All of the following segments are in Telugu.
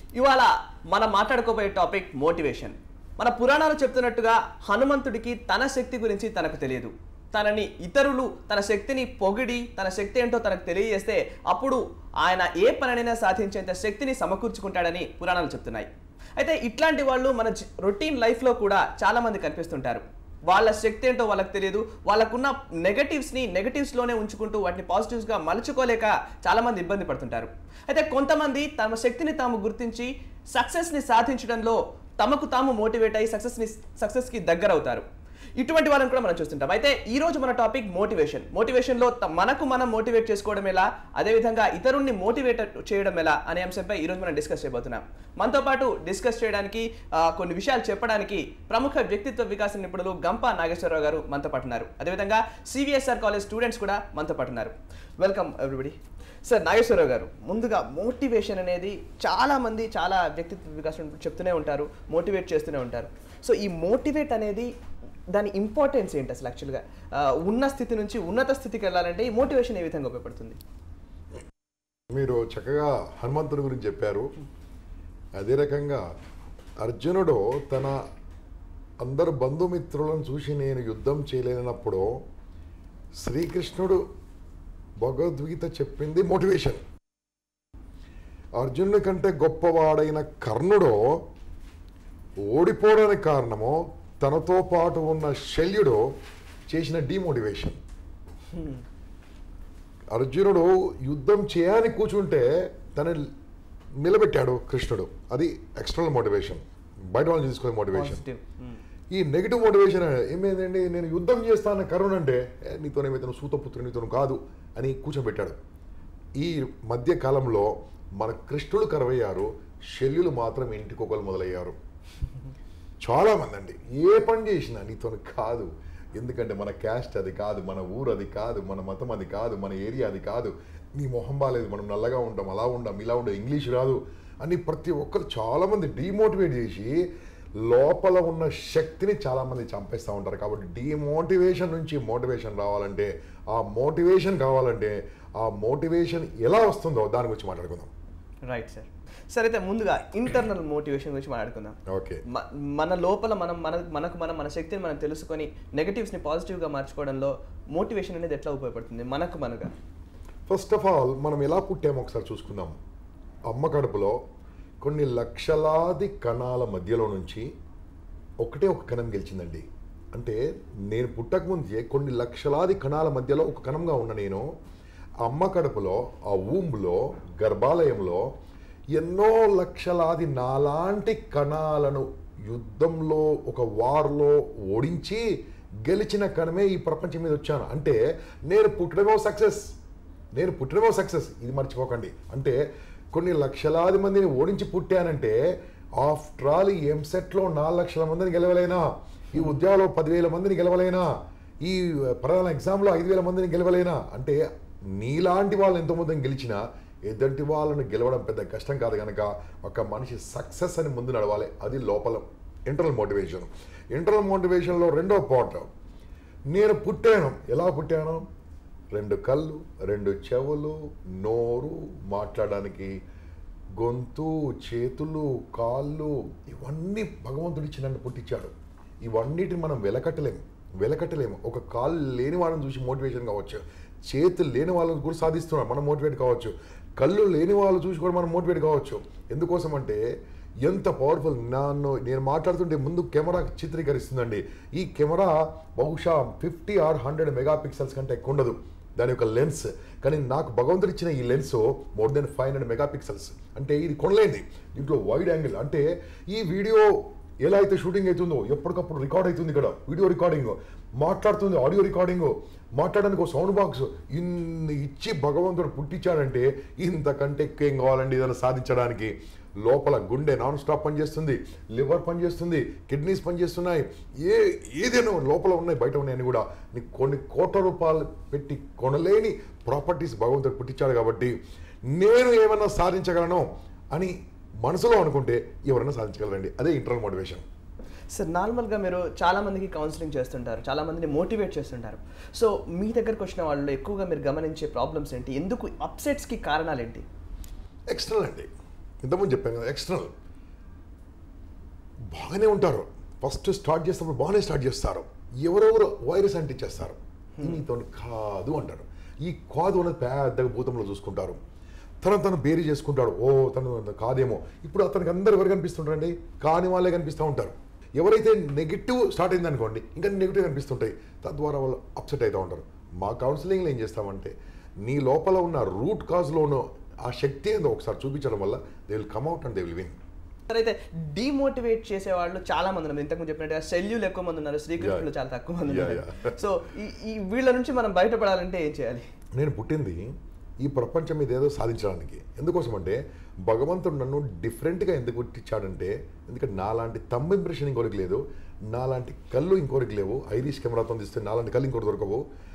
ఇవాళ మనం మాట్లాడుకోబోయే టాపిక్ మోటివేషన్ మన పురాణాలు చెప్తున్నట్టుగా హనుమంతుడికి తన శక్తి గురించి తనకు తెలియదు తనని ఇతరులు తన శక్తిని పొగిడి తన శక్తి ఏంటో తనకు తెలియజేస్తే అప్పుడు ఆయన ఏ పనైనా సాధించేంత శక్తిని సమకూర్చుకుంటాడని పురాణాలు చెప్తున్నాయి అయితే ఇట్లాంటి వాళ్ళు మన రొటీన్ లైఫ్లో కూడా చాలా మంది కనిపిస్తుంటారు వాళ్ళ శక్తి ఏంటో వాళ్ళకి తెలియదు వాళ్ళకున్న నెగటివ్స్ని నెగటివ్స్లోనే ఉంచుకుంటూ వాటిని పాజిటివ్స్గా మలుచుకోలేక చాలామంది ఇబ్బంది పడుతుంటారు అయితే కొంతమంది తమ శక్తిని తాము గుర్తించి సక్సెస్ని సాధించడంలో తమకు తాము మోటివేట్ అయ్యి సక్సెస్ని సక్సెస్కి దగ్గర అవుతారు ఇటువంటి వాళ్ళని కూడా మనం చూస్తుంటాం అయితే ఈ రోజు మన టాపిక్ మోటివేషన్ మోటివేషన్లో త- మనకు మనం మోటివేట్ చేసుకోవడం ఎలా అదేవిధంగా ఇతరుల్ని మోటివేట్ చేయడం ఎలా అనే అంశంపై ఈ రోజు మనం డిస్కస్ చేయబోతున్నాం మనతో పాటు డిస్కస్ చేయడానికి ఆ, కొన్ని విషయాలు చెప్పడానికి ప్రముఖ వ్యక్తిత్వ వికాస నిపుణులు గంప నాగేశ్వరరావు గారు మనతో పాటు ఉన్నారు అదేవిధంగా సివిఎస్ఆర్ కాలేజ్ స్టూడెంట్స్ కూడా మనతో పాటు ఉన్నారు వెల్కమ్ ఎవ్రీబడి సార్ నాగేశ్వరరావు గారు ముందుగా మోటివేషన్ అనేది చాలా మంది చాలా వ్యక్తిత్వ వికాసం చెప్తూనే ఉంటారు మోటివేట్ చేస్తూనే ఉంటారు సో ఈ మోటివేట్ అనేది దాని ఇంపార్టెన్స్ ఏంటి అసలు యాక్చువల్గా ఉన్న స్థితి నుంచి ఉన్నత స్థితికి వెళ్ళాలంటే ఈ మోటివేషన్ ఏ విధంగా ఉపయోగపడుతుంది మీరు చక్కగా హనుమంతుడి గురించి చెప్పారు అదే రకంగా అర్జునుడు తన అందరు బంధుమిత్రులను చూసి నేను యుద్ధం చేయలేనప్పుడు శ్రీకృష్ణుడు భగవద్గీత చెప్పింది మోటివేషన్ అర్జునుడి కంటే గొప్పవాడైన కర్ణుడు ఓడిపోవడానికి కారణము తనతో పాటు ఉన్న శల్యుడు చేసిన డిమోటివేషన్ అర్జునుడు యుద్ధం చేయని కూర్చుంటే తన నిలబెట్టాడు కృష్ణుడు అది ఎక్స్టర్నల్ మోటివేషన్ బయట వాళ్ళు తీసుకునే మోటివేషన్ పాజిటివ్ ఈ నెగిటివ్ మోటివేషన్ ఏమైందండి నేను యుద్ధం చేస్తాను కరుణ అంటే "ఏ, నీతోనేమైతే నువ్వు సూతపుత్రుడు నీతో కాదు అని కూర్చోబెట్టాడు ఈ మధ్య కాలంలో మన కృష్ణుడు కరవయ్యారు శల్యులు మాత్రం ఇంటికొకరు మొదలయ్యారు చాలా మంది అండి ఏ పని చేసినా నీతో కాదు ఎందుకంటే మన క్యాస్ట్ అది కాదు మన ఊరు అది కాదు మన మతం అది కాదు మన ఏరియా అది కాదు నీ మొహం బాలేదు మనం నల్లగా ఉంటాం అలా ఉంటాం ఇలా ఉంటాం ఇంగ్లీష్ రాదు అని ప్రతి ఒక్కరు చాలామంది డిమోటివేట్ చేసి లోపల ఉన్న శక్తిని చాలామంది చంపేస్తూ ఉంటారు కాబట్టి డిమోటివేషన్ నుంచి మోటివేషన్ రావాలంటే ఆ మోటివేషన్ కావాలంటే ఆ మోటివేషన్ ఎలా వస్తుందో దాని గురించి మాట్లాడుకుందాం రైట్ సార్ సరే అయితే ముందుగా ఇంటర్నల్ మోటివేషన్ గురించి మాట్లాడుకుందాం ఓకే మ- మన లోపల మనం మన మనకు మనం మన శక్తిని మనం తెలుసుకొని నెగటివ్స్ని పాజిటివ్గా మార్చుకోవడంలో మోటివేషన్ అనేది ఎట్లా ఉపయోగపడుతుంది మనకు మనగా ఫస్ట్ ఆఫ్ ఆల్ మనం ఎలా పుట్టామో ఒకసారి చూసుకుందాం అమ్మ కడుపులో కొన్ని లక్షలాది కణాల మధ్యలో నుంచి ఒకటే ఒక కణం గెలిచిందండి అంటే నేను పుట్టకముందే కొన్ని లక్షలాది కణాల మధ్యలో ఒక కణంగా ఉన్న నేను అమ్మ కడుపులో ఆ ఊంబులో గర్భాలయంలో ఎన్నో లక్షలాది నాలాంటి కణాలను యుద్ధంలో ఒక వార్లో ఓడించి గెలిచిన కణమే ఈ ప్రపంచం మీద వచ్చాను అంటే నేను పుట్టడమో సక్సెస్ నేను పుట్టడమో సక్సెస్ ఇది మర్చిపోకండి అంటే కొన్ని లక్షలాది మందిని ఓడించి పుట్టానంటే ఆఫ్టర్ ఆల్ ఈ ఎంసెట్లో నాలుగు లక్షల మందిని గెలవలేనా ఈ ఉద్యోగంలో పదివేల మందిని గెలవలేనా ఈ ప్రధాన ఎగ్జామ్లో ఐదు వేల మందిని గెలవలేనా అంటే నీలాంటి వాళ్ళు ఎంతోమందిని గెలిచినా ఎదుటి వాళ్ళని గెలవడం పెద్ద కష్టం కాదు కనుక ఒక మనిషి సక్సెస్ అని ముందు నడవాలి అది లోపల ఇంటర్నల్ మోటివేషన్ ఇంటర్నల్ మోటివేషన్లో రెండో పార్ట్ నేను పుట్టాను ఎలా పుట్టాను రెండు కళ్ళు రెండు చెవులు నోరు మాట్లాడడానికి గొంతు చేతులు కాళ్ళు ఇవన్నీ భగవంతుడి ఇచ్చి నన్ను పుట్టించాడు ఇవన్నిటిని మనం వెలకట్టలేము వెలకట్టలేము ఒక కాళ్ళు లేని వాళ్ళని చూసి మోటివేషన్ కావచ్చు చేతులు లేని వాళ్ళని కూడా సాధిస్తున్నాం మనం మోటివేట్ కావచ్చు కళ్ళు లేని వాళ్ళు చూసి కూడా మనం మోటివేట్ కావచ్చు ఎందుకోసం అంటే ఎంత పవర్ఫుల్ నన్ను నేను మాట్లాడుతుంటే ముందు కెమెరా చిత్రీకరిస్తుందండి ఈ కెమెరా బహుశా fifty or hundred mega pixels కంటే ఎక్కువ ఉండదు దాని యొక్క లెన్స్ కానీ నాకు భగవంతుడు ఇచ్చిన ఈ lens more than five hundred mega pixels అంటే ఇది కొనలేంది దీంట్లో వైడ్ యాంగిల్ అంటే ఈ వీడియో ఎలా అయితే షూటింగ్ అవుతుందో ఎప్పటికప్పుడు రికార్డ్ అవుతుంది ఇక్కడ వీడియో రికార్డింగ్ మాట్లాడుతుంది ఆడియో రికార్డింగ్ మాట్లాడడానికి ఒక సౌండ్ బాక్స్ ఇన్ని ఇచ్చి భగవంతుడు పుట్టించాడంటే ఇంతకంటే ఎక్కువ ఏం కావాలండి ఏదైనా సాధించడానికి లోపల గుండె నాన్ స్టాప్ పనిచేస్తుంది లివర్ పనిచేస్తుంది కిడ్నీస్ పనిచేస్తున్నాయి ఏ ఏదైనా లోపల ఉన్నాయి బయట ఉన్నాయని కూడా నీకు కొన్ని కోట్ల రూపాయలు పెట్టి కొనలేని ప్రాపర్టీస్ భగవంతుడు పుట్టించాడు కాబట్టి నేను ఏమైనా సాధించగలను అని మనసులో అనుకుంటే ఎవరైనా సాధించగలరండి అదే ఇంటర్నల్ మోటివేషన్ సార్ నార్మల్గా మీరు చాలా మందికి కౌన్సిలింగ్ చేస్తుంటారు చాలా మందిని మోటివేట్ చేస్తుంటారు సో మీ దగ్గరకు వచ్చిన వాళ్ళు ఎక్కువగా మీరు గమనించే ప్రాబ్లమ్స్ ఏంటి ఎందుకు అప్సెట్స్కి కారణాలు ఏంటి ఎక్స్టర్నల్ అండి ఇంతకుముందు చెప్పాను కదా ఎక్స్టర్నల్ బాగానే ఉంటారు ఫస్ట్ స్టార్ట్ చేసినప్పుడు బాగానే స్టార్ట్ చేస్తారు ఎవరెవరు వైరస్ అంటించేస్తారు నీతో కాదు అంటారు ఈ కాదు అనేది పెద్దగా భూతంలో చూసుకుంటారు తను తను బేరీ చేసుకుంటాడు ఓ తను కాదేమో ఇప్పుడు అతనికి అందరు ఎవరు కనిపిస్తుంటారండి కాని వాళ్ళే కనిపిస్తూ ఉంటారు ఎవరైతే నెగిటివ్ స్టార్ట్ అయింది అనుకోండి ఇంకా నెగిటివ్ కనిపిస్తుంటాయి తద్వారా వాళ్ళు అప్సెట్ అవుతూ ఉంటారు మా కౌన్సిలింగ్లో ఏం చేస్తామంటే నీ లోపల ఉన్న రూట్ కాజ్లోనూ ఆ శక్తి ఏందో ఒకసారి చూపించడం వల్ల they will come out and they will win sir అయితే డిమోటివేట్ చేసే వాళ్ళు చాలా మంది ఉన్నారు ఇంతకుముందు చెప్పినట్టుగా శల్యులు ఎక్కువ మంది ఉన్నారు శ్రీకృష్ణులు Yeah. చాలా తక్కువ మంది Yeah, ఉన్నారు yeah. సో ఈ ఈ వీళ్ళ నుంచి మనం బయటపడాలంటే ఏం చేయాలి నేను పుట్టింది ఈ ప్రపంచం మీద ఏదో సాధించడానికి ఎందుకోసం అంటే భగవంతుడు నన్ను డిఫరెంట్గా ఎందుకు పుట్టించాడంటే ఎందుకంటే నాలాంటి తమ్మ ఇంప్రెషన్ ఇంకోరికి లేదు నాలాంటి కళ్ళు ఇంకోరికి లేవు ఐరిష్ కెమెరాతో తీస్తే నాలాంటి కళ్ళు ఇంకోటి దొరకవు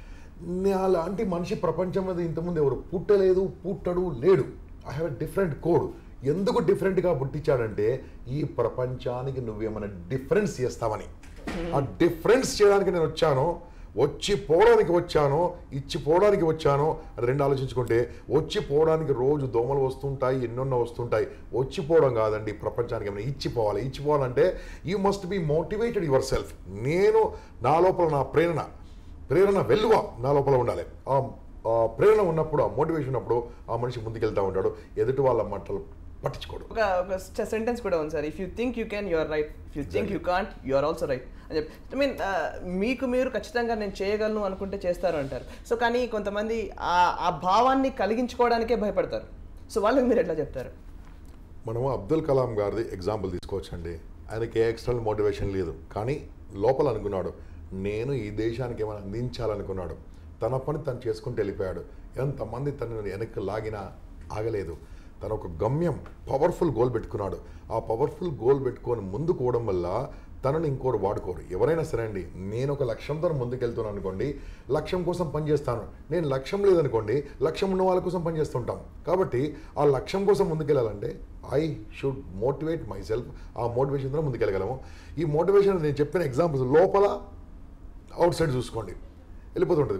నాలాంటి మనిషి ప్రపంచం మీద ఇంతకుముందు ఎవరు పుట్టలేదు పుట్టడు లేడు I have a different code ఎందుకు డిఫరెంట్గా పుట్టించాడంటే ఈ ప్రపంచానికి నువ్వేమైనా డిఫరెన్స్ చేస్తావని ఆ డిఫరెన్స్ చేయడానికి నేను వచ్చాను వచ్చి పోవడానికి వచ్చాను ఇచ్చి పోవడానికి వచ్చాను అని రెండు ఆలోచించుకుంటే వచ్చి పోవడానికి రోజు దోమలు వస్తుంటాయి ఎన్నెన్నో వస్తుంటాయి వచ్చి పోవడం కాదండి ప్రపంచానికి ఏమైనా ఇచ్చిపోవాలి ఇచ్చిపోవాలంటే you must be motivated yourself నేను నా లోపల నా ప్రేరణ ప్రేరణ వెలువ నా లోపల ఉండాలి ఆ ఆ ప్రేరణ ఉన్నప్పుడు ఆ మోటివేషన్ ఉన్నప్పుడు ఆ మనిషి ముందుకెళ్తా ఉంటాడు ఎదుటి వాళ్ళ మాటలు పట్టించుకోడు ఒక ఒక సెంటెన్స్ కూడా ఉంది sir if you think you can you're right if you think you can't you are also right అని చెప్పి ఐ మీన్ మీకు మీరు ఖచ్చితంగా నేను చేయగలను అనుకుంటే చేస్తారు అంటారు సో కానీ కొంతమంది ఆ ఆ భావాన్ని కలిగించుకోవడానికే భయపడతారు సో వాళ్ళకి మీరు ఎట్లా చెప్తారు మనము అబ్దుల్ కలాం గారిది ఎగ్జాంపుల్ తీసుకోవచ్చండి ఆయనకి ఏ ఎక్స్టర్నల్ మోటివేషన్ లేదు కానీ లోపల అనుకున్నాడు నేను ఈ దేశానికి ఏమైనా అందించాలనుకున్నాడు తన పని తను చేసుకుంటూ వెళ్ళిపోయాడు ఎంతమంది తనని వెనక్కి లాగినా ఆగలేదు తన ఒక గమ్యం పవర్ఫుల్ గోల్ పెట్టుకున్నాడు ఆ పవర్ఫుల్ గోల్ పెట్టుకొని ముందుకు పోవడం వల్ల తనని ఇంకోరు వాడుకోరు ఎవరైనా సరే అండి నేను ఒక లక్ష్యంతో ముందుకెళ్తున్నాను అనుకోండి లక్ష్యం కోసం పనిచేస్తాను నేను లక్ష్యం లేదనుకోండి లక్ష్యం ఉన్న వాళ్ళ కోసం పనిచేస్తుంటాం కాబట్టి ఆ లక్ష్యం కోసం ముందుకెళ్ళాలంటే I should motivate myself ఆ మోటివేషన్తో ముందుకెళ్ళగలము ఈ మోటివేషన్ నేను చెప్పిన ఎగ్జాంపుల్స్ లోపల అవుట్ సైడ్ చూసుకోండి వెళ్ళిపోతుంటుంది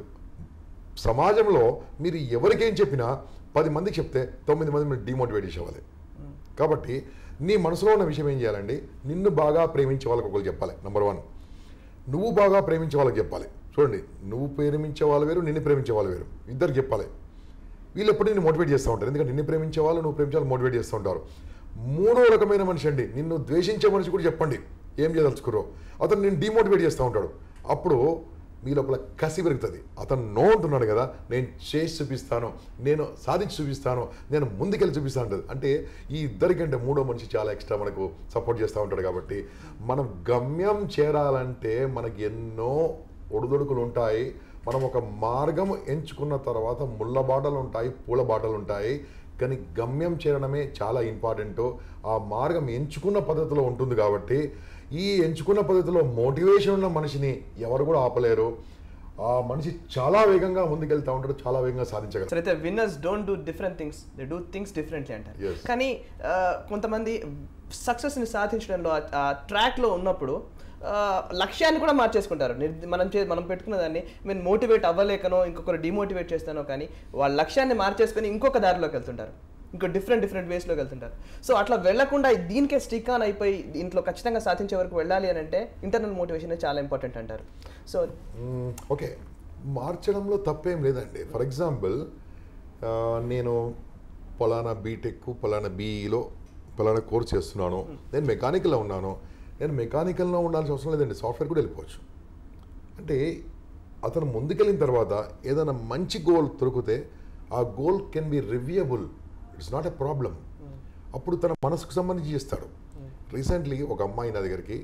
సమాజంలో మీరు ఎవరికేం చెప్పినా పది మందికి చెప్తే తొమ్మిది మంది మీరు డిమోటివేట్ చేసేవాలి కాబట్టి నీ మనసులో ఉన్న విషయం ఏం చేయాలండి నిన్ను బాగా ప్రేమించే వాళ్ళకి ఒకరు చెప్పాలి నెంబర్ వన్ నువ్వు బాగా ప్రేమించే వాళ్ళకి చెప్పాలి చూడండి నువ్వు ప్రేమించే వాళ్ళు వేరు నిన్ను ప్రేమించే వాళ్ళు వేరు ఇద్దరికి చెప్పాలి వీళ్ళు ఎప్పుడు నిన్ను మోటివేట్ చేస్తూ ఉంటారు ఎందుకంటే నిన్ను ప్రేమించే వాళ్ళు నువ్వు ప్రేమించే వాళ్ళు మోటివేట్ చేస్తూ ఉంటారు మూడో రకమైన మనిషి అండి నిన్ను ద్వేషించే మనిషి కూడా చెప్పండి ఏం చేయదలుచుకురో అతను నేను డిమోటివేట్ చేస్తూ ఉంటాడు అప్పుడు మీ లోపల కసి పెరుగుతుంది అతను నో అంటున్నాడు కదా నేను చేసి చూపిస్తాను నేను సాధించి చూపిస్తాను నేను ముందుకెళ్ళి చూపిస్తాను అంటది అంటే ఈ ఇద్దరికంటే మూడో మనిషి చాలా ఎక్స్ట్రా మనకు సపోర్ట్ చేస్తూ ఉంటాడు కాబట్టి మనం గమ్యం చేరాలంటే మనకి ఎన్నో ఒడిదొడుకులు ఉంటాయి మనం ఒక మార్గం ఎంచుకున్న తర్వాత ముళ్ళ బాటలు ఉంటాయి పూల బాటలు ఉంటాయి కానీ గమ్యం చేరడమే చాలా ఇంపార్టెంట్ ఆ మార్గం ఎంచుకున్న పద్ధతిలో ఉంటుంది కాబట్టి ఈ ఎంచుకున్న పద్ధతిలో మోటివేషన్ ఉన్న మనిషిని ఎవరు కూడా ఆపలేరు ఆ మనిషి చాలా వేగంగా ముందుకెళ్తా ఉంటాడు చాలా వేగంగా సాధించగలరు సరే అయితే winners don't do different things they do things differently అంటారు Yes. కానీ ఆ, కొంతమంది సక్సెస్ని సాధించడంలో ఆ ట్రాక్లో ఉన్నప్పుడు ఆ, లక్ష్యాన్ని కూడా మార్చేసుకుంటారు నిర్- మనం చే మనం పెట్టుకున్న దాన్ని నేను మోటివేట్ అవ్వలేకనో ఇంకొకరు డిమోటివేట్ చేస్తానో కానీ వాళ్ళ లక్ష్యాన్ని మార్చేసుకొని ఇంకొక దారిలోకి వెళ్తుంటారు ఇంకో డిఫరెంట్ డిఫరెంట్ వేస్లోకి వెళ్తుంటారు సో అట్లా వెళ్లకుండా దీనికే స్టిక్ ఆన్ అయిపోయి దీంట్లో ఖచ్చితంగా సాధించే వరకు వెళ్ళాలి అని అంటే ఇంటర్నల్ మోటివేషన్ చాలా ఇంపార్టెంట్ అంటారు సో మ్మ్, ఓకే మార్చడంలో తప్పేం లేదండి ఫర్ ఎగ్జాంపుల్ ఆ, నేను పలానా బీటెక్ పలానా బీఈలో పలానా కోర్స్ చేస్తున్నాను నేను మెకానికల్లో ఉన్నాను నేను మెకానికల్లో ఉండాల్సిన అవసరం లేదండి సాఫ్ట్వేర్ కూడా వెళ్ళిపోవచ్చు అంటే అతను ముందుకెళ్ళిన తర్వాత ఏదైనా మంచి గోల్ దొరికితే ఆ goal can be reviewable it's not a problem అప్పుడు తన మనసుకు సంబంధించి చేస్తాడు రీసెంట్లీ ఒక అమ్మాయి నా దగ్గరికి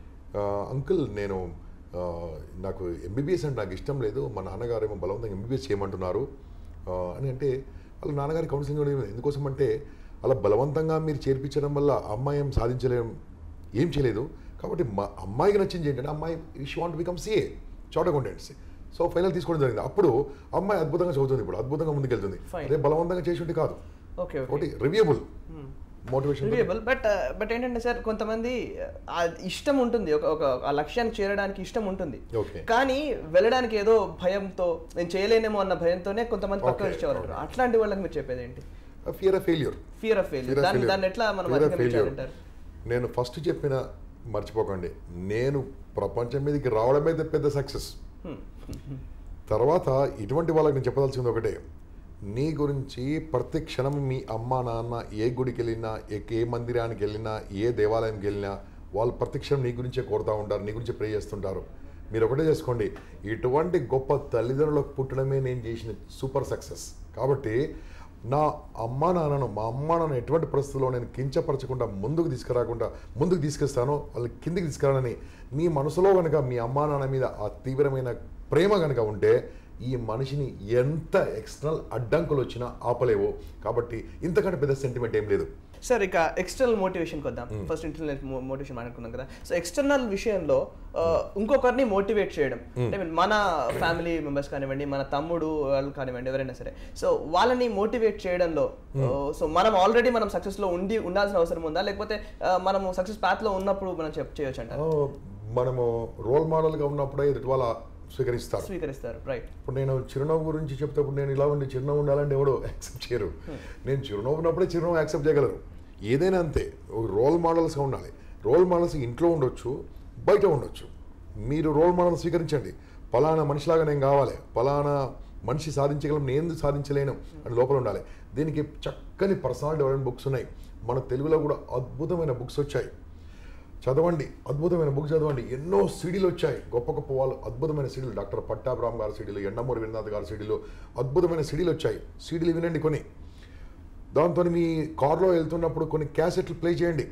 అంకుల్ నేను ఆ, నాకు ఎంబీబీఎస్ అంటే నాకు ఇష్టం లేదు మా నాన్నగారు ఏమో బలవంతంగా ఎంబీబీఎస్ చేయమంటున్నారు ఆ, అని అంటే వాళ్ళ నాన్నగారి కౌన్సిలింగ్ కూడా ఏమైంది. ఎందుకోసం అంటే అలా బలవంతంగా మీరు చేర్పించడం వల్ల ఆ అమ్మాయి ఏం సాధించలేం ఏం చేయలేదు కాబట్టి మా అమ్మాయికి నచ్చింది ఏంటంటే అమ్మాయి she want become CA chart accountants so final తీసుకోవడం జరిగింది అప్పుడు అమ్మాయి అద్భుతంగా చదువుతుంది ఇప్పుడు అద్భుతంగా ముందుకెళ్తుంది Fine. అదే బలవంతంగా చేసి ఉంటే కాదు ఓకే ఓకే ఒకటి reviewable motivation reviewable but but ఏంటంటే సార్ కొంతమంది ఆ ఇష్టం ఉంటుంది ఒక ఒక ఆ లక్ష్యానికి చేరడానికి ఇష్టం ఉంటుంది ఓకే కానీ వెళ్ళడానికి ఏదో భయంతో నేను చేయలేనేమో అన్న భయంతోనే కొంతమంది పక్కన Okay, వచ్చేవాళ్ళు okay. అట్లాంటి వాళ్ళకి మీరు చెప్పేది ఏంటి fear of failure fear of failure దాన్ని దాన్ని ఎట్లా మనం అధిగమించాలంటారు నేను ఫస్ట్ చెప్పిన మర్చిపోకండి నేను ప్రపంచం మీదకి రావడమే పెద్ద సక్సెస్ తర్వాత ఇటువంటి వాళ్ళకి నేను చెప్పదలసింది ఒకటే నీ గురించి ప్రతి క్షణం మీ అమ్మ నాన్న ఏ గుడికి వెళ్ళినా ఏ- ఏ మందిరానికి వెళ్ళినా ఏ దేవాలయంకి వెళ్ళినా వాళ్ళు ప్రతి క్షణం నీ గురించే కోరుతూ ఉంటారు నీ గురించి ప్రే చేస్తుంటారు మీరు ఒకటే చేసుకోండి ఇటువంటి గొప్ప తల్లిదండ్రులకు పుట్టడమే నేను చేసిన సూపర్ సక్సెస్ కాబట్టి నా అమ్మా నాన్నను మా అమ్మా నాన్న ఎటువంటి పరిస్థితుల్లో నేను కించపరచకుండా ముందుకు తీసుకురాకుండా ముందుకు తీసుకొస్తానో వాళ్ళని కిందికి తీసుకురానని మీ మనసులో కనుక మీ అమ్మా నాన్న మీద ఆ తీవ్రమైన ప్రేమ కనుక ఉంటే ఈ మనిషిని ఎంత ఎక్స్టర్నల్ అడ్డంకులు వచ్చినా ఆపలేవు కాబట్టి ఇంతకంటే పెద్ద సెంటిమెంట్ ఏం లేదు సార్ ఇక ఎక్స్టర్నల్ మోటివేషన్కి వద్దాం ఫస్ట్ ఇంటర్నల్ మోటివేషన్ మాట్లాడుకున్నాం కదా సో ఎక్స్టర్నల్ విషయంలో ఆ, ఇంకొకరిని మోటివేట్ చేయడం అంటే మన ఫ్యామిలీ మెంబర్స్ కానివ్వండి మన తమ్ముడు వాళ్ళు కానివ్వండి ఎవరైనా సరే సో వాళ్ళని మోటివేట్ చేయడంలో సో మనం ఆల్రెడీ మనం సక్సెస్ లో ఉండి ఉండాల్సిన అవసరం ఉందా లేకపోతే ఆ, మనము సక్సెస్ పాత్ లో ఉన్నప్పుడు మనం చెప్ చేయొచ్చు అంటారు ఆ, మనము రోల్ మోడల్గా ఉన్నప్పుడే ఎదుటి వాళ్ళ స్వీకరిస్తారు స్వీకరిస్తారు రైట్ ఇప్పుడు నేను చిరునవ్వు గురించి చెప్తేప్పుడు నేను ఇలా ఉండి చిరునవ్వు ఉండాలంటే ఎవడో యాక్సెప్ట్ చేయరు నేను చిరునవ్వు ఉన్నప్పుడే చిరునవ్వు యాక్సెప్ట్ చేయగలరు ఏదైనా అంతే ఒక రోల్ మోడల్స్గా ఉండాలి రోల్ మోడల్స్ ఇంట్లో ఉండొచ్చు బయట ఉండొచ్చు మీరు రోల్ మోడల్ స్వీకరించండి పలానా మనిషిలాగా నేను కావాలి పలానా మనిషి సాధించగలం నేను ఎందుకు సాధించలేను అని లోపల ఉండాలి దీనికి చక్కని పర్సనల్ డెవలప్మెంట్ బుక్స్ ఉన్నాయి మన తెలుగులో కూడా అద్భుతమైన బుక్స్ వచ్చాయి చదవండి అద్భుతమైన బుక్ చదవండి ఎన్నో సీడీలు వచ్చాయి గొప్ప గొప్ప వాళ్ళు అద్భుతమైన సీడీలు డాక్టర్ పట్టాభిరామ్ గారి సీడీలు ఎండమూరి వినాథ్ గారి సీడీలు అద్భుతమైన సీడీలు వచ్చాయి సీడీలు వినండి కొన్ని దాంతో మీ కార్లో వెళ్తున్నప్పుడు కొన్ని క్యాసెట్లు ప్లే చేయండి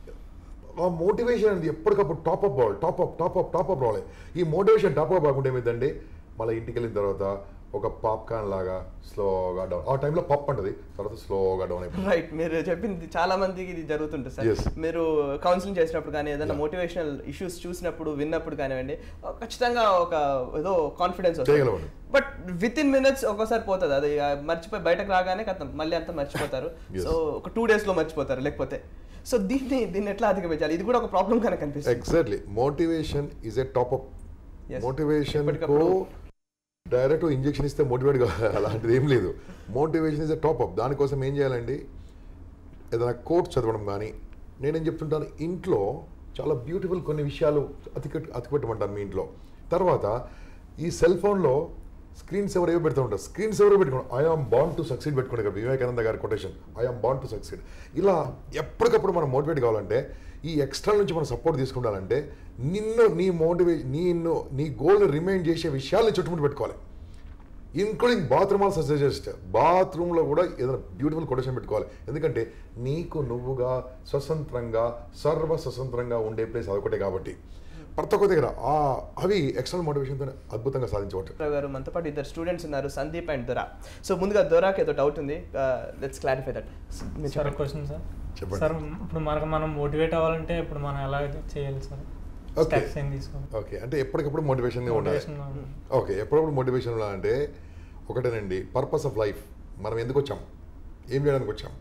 ఆ మోటివేషన్ అనేది ఎప్పటికప్పుడు టాప్అప్ అవ్వాలి టాప్అప్ టాప్అప్ టాప్అప్ రావాలి ఈ మోటివేషన్ టాప్అప్ కాకుండా ఏమైందండి మళ్ళీ ఇంటికి వెళ్ళిన తర్వాత ఒక పాప్కార్న్ లాగా స్లోగా డౌన్ ఆ టైంలో పప్ అంటది తర్వాత స్లోగా డౌన్ అయిపోతుంది రైట్ మీరు చెప్పింది చాలా మందికి ఇది జరుగుతుంటుంది సార్ Yes. మీరు కౌన్సిలింగ్ చేసినప్పుడు కానీ ఏదైనా మోటివేషనల్ ఇష్యూస్ చూసినప్పుడు విన్నప్పుడు కానివ్వండి ఖచ్చితంగా ఒక ఏదో కాన్ఫిడెన్స్ వస్తుంది చేయగలమండి. బట్ విత్ ఇన్ మినిట్స్ ఒకసారి పోతుంది అది ఆ, మర్చిపోయి బయటకు రాగానే కథం మళ్ళీ అంతా మర్చిపోతారు Yes. సో ఒక టూ డేస్ లో మర్చిపోతారు లేకపోతే సో దీన్ని దీన్ని ఎట్లా అధిగమించాలి ఇది కూడా ఒక ప్రాబ్లం కనుక కనిపిస్తుంది exactly motivation is a top up Yes. Motivation ఎప్పటికప్పుడు- డైరెక్ట్ ఇంజెక్షన్ ఇస్తే మోటివేట్ అలాంటిది ఏం లేదు మోటివేషన్ ఇస్ ఎ టాప్అప్ దానికోసం ఏం చేయాలండి ఏదైనా కోట్ చదవడం కానీ నేనేం చెప్తుంటాను ఇంట్లో చాలా బ్యూటిఫుల్ కొన్ని విషయాలు అతికి అతిపెట్టమంటాను మీ ఇంట్లో తర్వాత ఈ సెల్ ఫోన్లో స్క్రీన్స్ ఎవరు ఏవో పెడుతూ ఉంటారు స్క్రీన్స్ ఎవరో పెట్టుకోండి ఐఆమ్ బాండ్ టు సక్సీడ్ పెట్టుకోండి కదా వివేకానంద గారి quotation I am bound to succeed ఇలా ఎప్పటికప్పుడు మనం మోటివేట్ కావాలంటే ఈ ఎక్స్ట్రా నుంచి మనం సపోర్ట్ తీసుకుండాలంటే నిన్ను నీ మోటివే నిన్ను నీ గోల్ని రిమైండ్ చేసే విషయాల్ని చుట్టుముట్టు పెట్టుకోవాలి ఇంక్లూడింగ్ బాత్రూమ్ ఆల్సో సజెస్ట్ బాత్రూంలో కూడా ఏదైనా బ్యూటిఫుల్ కొటేషన్ పెట్టుకోవాలి ఎందుకంటే నీకు నువ్వుగా స్వతంత్రంగా సర్వ స్వతంత్రంగా ఉండే ప్లేస్ అదొకటే కాబట్టి ప్రతి ఒక్క దగ్గర ఆ అవి ఎక్స్టర్నల్ మోటివేషన్తో అద్భుతంగా సాధించవచ్చు రావు గారు మనతో పాటు ఇద్దరు స్టూడెంట్స్ ఉన్నారు సందీప్ అండ్ దొరా సో ముందుగా దొరాకి ఏదో డౌట్ ఉంది let's clarify that sir question sir చెప్పండి. సార్ ఇప్పుడు మనకు మనం మోటివేట్ అవ్వాలంటే ఇప్పుడు మనం ఎలా చేయాలి సార్ Okay. స్టెప్స్ ఏం తీసుకోవాలి ఓకే అంటే ఎప్పటికప్పుడు మోటివేషన్గా ఉండాలి మోటివేషన్ ఓకే ఎప్పుడప్పుడు మోటివేషన్ ఉండాలంటే ఒకటేనండి పర్పస్ ఆఫ్ లైఫ్ మనం ఎందుకు వచ్చాం ఏం చేయడానికి వచ్చాం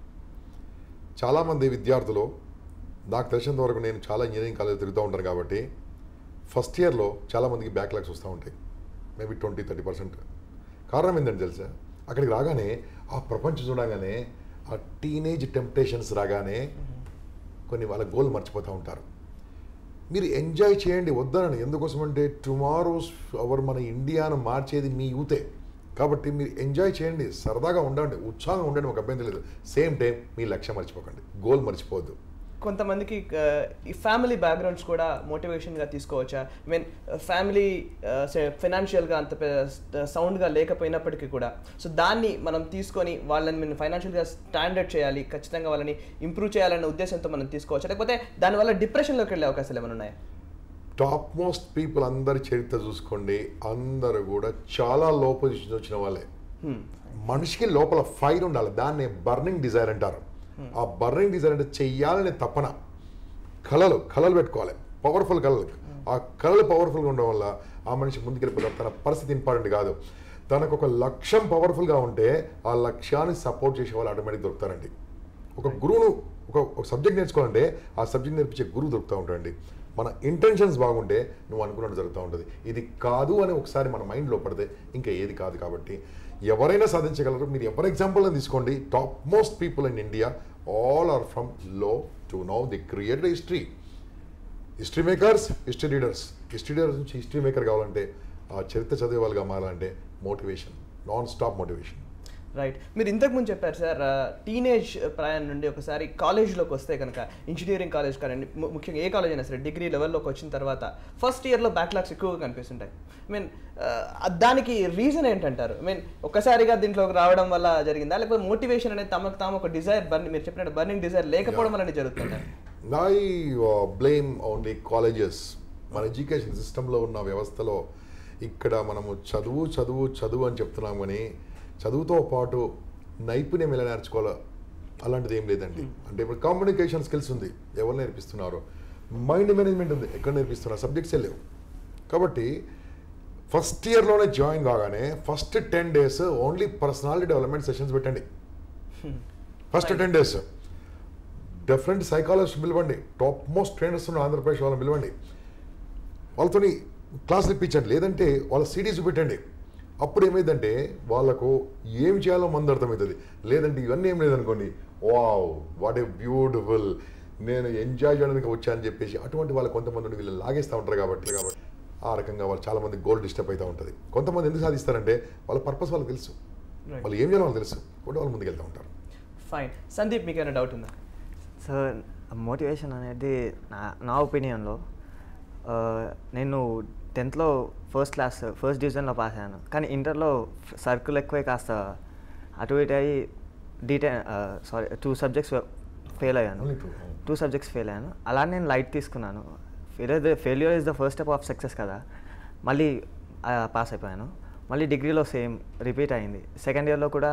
చాలామంది విద్యార్థులు నాకు తెలిసినంత వరకు నేను చాలా ఇంజనీరింగ్ కాలేజ్ తిరుగుతూ ఉంటాను కాబట్టి ఫస్ట్ ఇయర్లో చాలామందికి బ్యాక్లాగ్స్ వస్తూ ఉంటాయి మేబీ ట్వంటీ థర్టీ పర్సెంట్ కారణం ఏంటంటే తెలుసా అక్కడికి రాగానే ఆ ప్రపంచం చూడగానే ఆ టీనేజ్ టెంప్టేషన్స్ రాగానే కొన్ని వాళ్ళ గోల్ మర్చిపోతూ ఉంటారు మీరు ఎంజాయ్ చేయండి వద్దనని ఎందుకోసం అంటే టుమారోస్ అవర్ మన ఇండియాను మార్చేది మీ యూతే కాబట్టి మీరు ఎంజాయ్ చేయండి సరదాగా ఉండండి ఉత్సాహంగా ఉండండి ఒక అభ్యంతరం లేదు సేమ్ టైం మీ లక్ష్యం మర్చిపోకండి గోల్ మర్చిపోవద్దు కొంతమందికి ఆ, ఈ ఫ్యామిలీ బ్యాక్గ్రౌండ్స్ కూడా మోటివేషన్గా తీసుకోవచ్చా ఐ మీన్ ఫ్యామిలీ ఫైనాన్షియల్గా అంత సౌండ్గా లేకపోయినప్పటికీ కూడా సో దాన్ని మనం తీసుకొని వాళ్ళని మేము ఫైనాన్షియల్గా స్టాండర్డ్ చేయాలి ఖచ్చితంగా వాళ్ళని ఇంప్రూవ్ చేయాలన్న ఉద్దేశంతో మనం తీసుకోవచ్చా లేకపోతే దానివల్ల డిప్రెషన్లోకి వెళ్ళే అవకాశాలు ఏమైనా ఉన్నాయా టాప్ మోస్ట్ పీపుల్ అందరి చరిత్ర చూసుకోండి అందరూ కూడా చాలా లో పొజిషన్ వచ్చిన వాళ్ళే మనిషికి లోపల ఫైర్ ఉండాలి దాన్ని బర్నింగ్ డిజైర్ అంటారు ఆ బర్నింగ్ డిజైర్ అంటే చెయ్యాలనే తపన కళలు కళలు పెట్టుకోవాలి పవర్ఫుల్ కళలు ఆ కళలు పవర్ఫుల్గా ఉండడం వల్ల ఆ మనిషి ముందుకెళ్ళిపోతారు తన పరిస్థితి ఇంపార్టెంట్ కాదు తనకు ఒక లక్ష్యం పవర్ఫుల్గా ఉంటే ఆ లక్ష్యాన్ని సపోర్ట్ చేసే వాళ్ళు ఆటోమేటిక్ దొరుకుతారండి ఒక గురువును ఒక ఒక సబ్జెక్ట్ నేర్చుకోవాలంటే ఆ సబ్జెక్ట్ నేర్పించే గురువు దొరుకుతూ ఉంటాడండి మన ఇంటెన్షన్స్ బాగుంటే నువ్వు అనుకున్నట్టు జరుగుతూ ఉంటుంది ఇది కాదు అని ఒకసారి మన మైండ్లో పడితే ఇంకా ఏది కాదు కాబట్టి ఎవరైనా సాధించగలరు మీరు ఎవరి ఎగ్జాంపుల్ తీసుకోండి top most people in India all are from low to now the created history history makers history readers history readers నుంచి హిస్టరీ మేకర్ కావాలంటే ఆ చరిత్ర చదివే వాళ్ళుగా మారాలంటే motivation non stop motivation right మీరు ఇంతకు ముందు చెప్పారు సార్ టీనేజ్ ప్రాయం నుండి ఒకసారి కాలేజ్లోకి వస్తే కనుక ఇంజనీరింగ్ కాలేజ్ కానివ్వండి ము- ముఖ్యంగా ఏ కాలేజ్ అయినా సరే డిగ్రీ లెవెల్లోకి వచ్చిన తర్వాత ఫస్ట్ ఇయర్లో బ్యాక్లాగ్స్ ఎక్కువగా కనిపిస్తుంటాయి ఐ మీన్ దానికి రీజన్ ఏంటంటారు ఐ మీన్ ఒక్కసారిగా దీంట్లోకి రావడం వల్ల జరిగిందా లేకపోతే మోటివేషన్ అనేది తమకు తాము ఒక డిజైర్ బర్న్ మీరు చెప్పినట్టు బర్నింగ్ డిజైర్ లేకపోవడం వల్ల జరుగుతుంటాయి ఐ బ్లేమ్ ఓన్లీ కాలేజెస్ మన ఎడ్యుకేషన్ సిస్టంలో ఉన్న వ్యవస్థలో ఇక్కడ మనము చదువు చదువు చదువు అని చెప్తున్నాం కానీ చదువుతో పాటు నైపుణ్యం ఎలా నేర్చుకోవాలో అలాంటిది ఏం లేదండి అంటే ఇప్పుడు కమ్యూనికేషన్ స్కిల్స్ ఉంది ఎవరు నేర్పిస్తున్నారు మైండ్ మేనేజ్మెంట్ ఉంది ఎక్కడ నేర్పిస్తున్నారు సబ్జెక్ట్సే లేవు కాబట్టి ఫస్ట్ ఇయర్లోనే జాయిన్ కాగానే first ten days only personality development sessions పెట్టండి first ten days different psychologist పిలవండి టాప్ మోస్ట్ ట్రైనర్స్ ఉన్న ఆంధ్రప్రదేశ్ వాళ్ళని పిలవండి వాళ్ళతోని క్లాసులు ఇప్పించండి లేదంటే వాళ్ళ సిడీస్ చూపెట్టండి అప్పుడు ఏమైందంటే వాళ్ళకు ఏం చేయాలో మంది అర్థమవుతుంది లేదంటే ఇవన్నీ ఏం లేదనుకోండి వావ్ వాట్ ఏ బ్యూటిఫుల్ నేను ఎంజాయ్ చేయడానికి వచ్చానని చెప్పేసి అటువంటి వాళ్ళు కొంతమంది ఉండి వీళ్ళు లాగేస్తూ ఉంటారు కాబట్టి కాబట్టి ఆ రకంగా వాళ్ళు చాలా మంది గోల్ డిస్టర్బ్ అవుతూ ఉంటుంది కొంతమంది ఎందుకు సాధిస్తారంటే వాళ్ళ పర్పస్ వాళ్ళకి తెలుసు Right. వాళ్ళు ఏం చేయాలో వాళ్ళకి తెలుసు కూడా వాళ్ళు ముందుకు వెళ్తూ ఉంటారు ఫైన్ సందీప్ మీకు ఏమైనా డౌట్ ఉందా సో మోటివేషన్ అనేది నా నా ఒపీనియన్లో నేను టెన్త్లో ఫస్ట్ క్లాస్ ఫస్ట్ డివిజన్లో పాస్ అయ్యాను కానీ ఇంటర్లో సర్కిల్ ఎక్కువే కాస్త అటు ఇటు అయ్యి detail sorry two subjects fail అయ్యాను Only two, oh. Two subjects fail అయ్యాను అలా నేను లైట్ తీసుకున్నాను fail failure is the first step of success కదా మళ్ళీ పాస్ అయిపోయాను మళ్ళీ డిగ్రీలో సేమ్ రిపీట్ అయింది సెకండ్ ఇయర్లో కూడా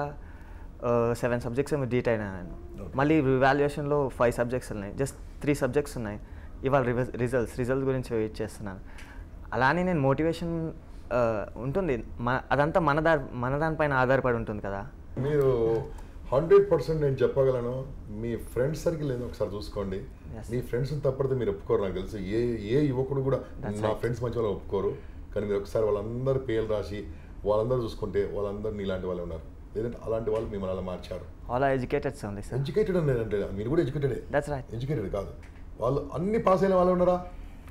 సెవెన్ సబ్జెక్ట్స్ ఏమో డీట్ అయినాను Okay. మళ్ళీ రివాల్యుయేషన్లో ఫైవ్ సబ్జెక్ట్స్ ఉన్నాయి జస్ట్ త్రీ సబ్జెక్ట్స్ ఉన్నాయి ఇవాళ రిజల్ట్స్ రిజల్ట్స్ గురించి వెయిట్ చేస్తున్నాను అలానే నేను మోటివేషన్ ఉంటుంది మన అదంతా మన దా మన దానిపైన ఆధారపడి ఉంటుంది కదా మీరు హండ్రెడ్ పర్సెంట్ నేను చెప్పగలను మీ ఫ్రెండ్స్ సర్కిల్ ఏదో ఒకసారి చూసుకోండి Yes. మీ ఫ్రెండ్స్ తప్పడితే మీరు ఒప్పుకోరు నాకు తెలుసు ఏ ఏ యువకుడు కూడా That's నా right. ఫ్రెండ్స్ మంచి వాళ్ళు ఒప్పుకోరు కానీ మీరు ఒకసారి వాళ్ళందరూ పేర్లు రాసి వాళ్ళందరూ చూసుకుంటే వాళ్ళందరూ నీలాంటి వాళ్ళే ఉన్నారు లేదంటే అలాంటి వాళ్ళు మిమ్మల్ని అలా మార్చారు ఆల్ ఎడ్యుకేటెడ్స్ ఉంది సార్ ఎడ్యుకేటెడ్ అని అంటే మీరు కూడా ఎడ్యుకేటెడే దట్స్ రైట్ ఎడ్యుకేటెడ్ కాదు వాళ్ళు అన్ని పాస్ అయిన వాళ్ళు ఉన్నారా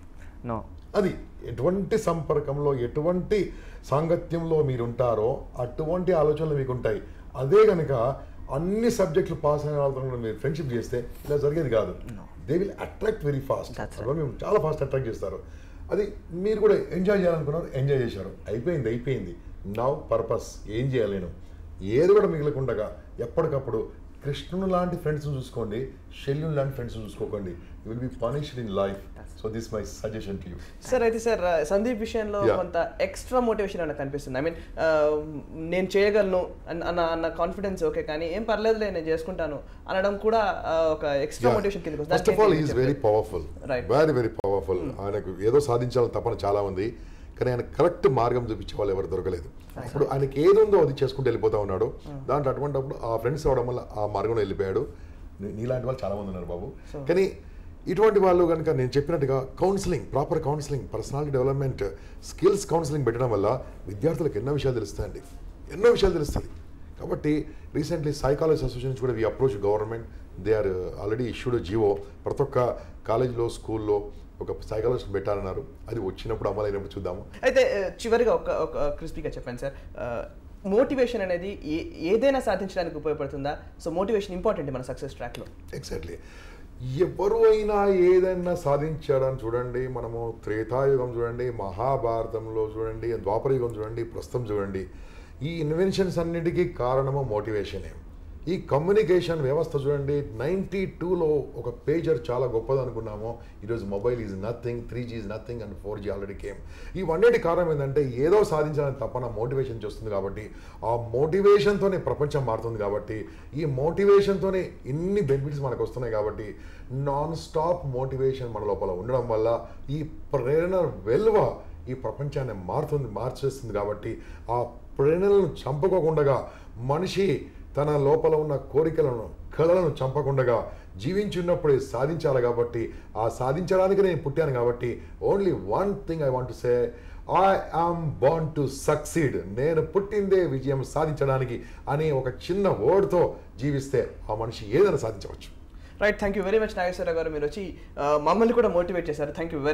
నో అది ఎటువంటి సంపర్కంలో ఎటువంటి సాంగత్యంలో మీరు ఉంటారో అటువంటి ఆలోచనలు మీకు ఉంటాయి అదే కనుక అన్ని సబ్జెక్టులు పాస్ అయిన వాళ్ళతో కూడా మీరు ఫ్రెండ్షిప్ చేస్తే ఇలా జరిగేది కాదు they will attract very fast That's మేము చాలా ఫాస్ట్ అట్రాక్ట్ చేస్తారు అది మీరు కూడా ఎంజాయ్ చేయాలనుకున్నారు ఎంజాయ్ చేశారు అయిపోయింది అయిపోయింది నవ్ పర్పస్ ఏం చేయాలి నేను ఏది కూడా మిగలకుండగా ఎప్పటికప్పుడు కృష్ణుని లాంటి ఫ్రెండ్స్ చూసుకోండి శల్యుని లాంటి ఫ్రెండ్స్ చూసుకోకండి you will be punished in life so this my suggestion to you sir అయితే సార్ సందీప్ విషయంలో Yeah. కొంత ఎక్స్ట్రా మోటివేషన్ అన్న కనిపిస్తుంది ఐ మీన్ నేను చేయగలను అన్న అన్న అన్న కాన్ఫిడెన్స్ ఓకే కానీ ఏం పర్లేదులే నేను చేసుకుంటాను అనడం కూడా ఆ, ఒక ఎక్స్ట్రా మోటివేషన్ కిందకి వస్తుంది. ఫస్ట్ ఆఫ్ దానికి ఆల్ ఏంటి ఈజ్ చెప్తారు? Very powerful Right. Very very powerful ఆయనకు ఏదో సాధించాలని తపన చాలా ఉంది కానీ ఆయన కరెక్ట్ మార్గం చూపించే వాళ్ళు ఎవరు దొరకలేదు అప్పుడు ఆయనకి ఏది ఉందో అది చేసుకుంటూ వెళ్ళిపోతా ఉన్నాడు దాంట్లో అటువంటిప్పుడు ఆ ఫ్రెండ్స్ అవడం వల్ల ఆ మార్గంలో వెళ్ళిపోయాడు నీ- నీలాంటి వాళ్ళు చాలా మంది ఉన్నారు బాబు కానీ ఇటువంటి వాళ్ళు కనుక నేను చెప్పినట్టుగా counselling proper counselling personality development skills counselling పెట్టడం వల్ల విద్యార్థులకు ఎన్నో విషయాలు తెలుస్తాయండి ఎన్నో విషయాలు తెలుస్తుంది కాబట్టి రీసెంట్లీ సైకాలజీ అసోసియేషన్ కూడా we approach government they are already issued GO ప్రతి ఒక్క కాలేజీలో స్కూల్లో ఒక సైకాలజిస్ట్ పెట్టాలన్నారు అది వచ్చినప్పుడు అమలైనప్పుడు చూద్దాము అయితే ఆ, చివరిగా ఒక ఒక క్రిస్పీగా చెప్పండి సార్ మోటివేషన్ అనేది ఏ ఏదైనా సాధించడానికి ఉపయోగపడుతుందా సో మోటివేషన్ ఇంపార్టెంట్ మన సక్సెస్ ట్రాక్లో ఎగ్జాక్ట్లీ ఎవరు అయినా ఏదైనా సాధించాడని చూడండి మనము త్రేతాయుగం చూడండి మహాభారతంలో చూడండి ద్వాపరయుగం చూడండి ప్రస్తుతం చూడండి ఈ ఇన్వెన్షన్స్ అన్నిటికీ కారణము మోటివేషనే ఈ కమ్యూనికేషన్ వ్యవస్థ చూడండి నైంటీ టూలో ఒక పేజర్ చాలా గొప్పది అనుకున్నాము ఈరోజు mobile is nothing three G is nothing and four G already came ఇవన్నిటి కారణం ఏంటంటే ఏదో సాధించాలని తప్పన మోటివేషన్ చేస్తుంది కాబట్టి ఆ మోటివేషన్తోనే ప్రపంచం మారుతుంది కాబట్టి ఈ మోటివేషన్తోనే ఇన్ని బెనిఫిట్స్ మనకు వస్తున్నాయి కాబట్టి నాన్ స్టాప్ మోటివేషన్ మన లోపల ఉండడం వల్ల ఈ ప్రేరణ వెలువ ఈ ప్రపంచాన్ని మారుతుంది మార్చేస్తుంది కాబట్టి ఆ ప్రేరణలను చంపుకోకుండా మనిషి తన లోపల ఉన్న కోరికలను కళలను చంపకుండా జీవించున్నప్పుడే సాధించాలి కాబట్టి ఆ సాధించడానికి నేను పుట్టాను కాబట్టి only one thing I want say I am born to succeed నేను పుట్టిందే విజయం సాధించడానికి అనే ఒక చిన్న వర్డ్తో జీవిస్తే ఆ మనిషి ఏదైనా సాధించవచ్చు right thank you very much Nageswara గారు మీరు వచ్చి ఆ, మమ్మల్ని కూడా మోటివేట్ చేశారు థ్యాంక్ యూ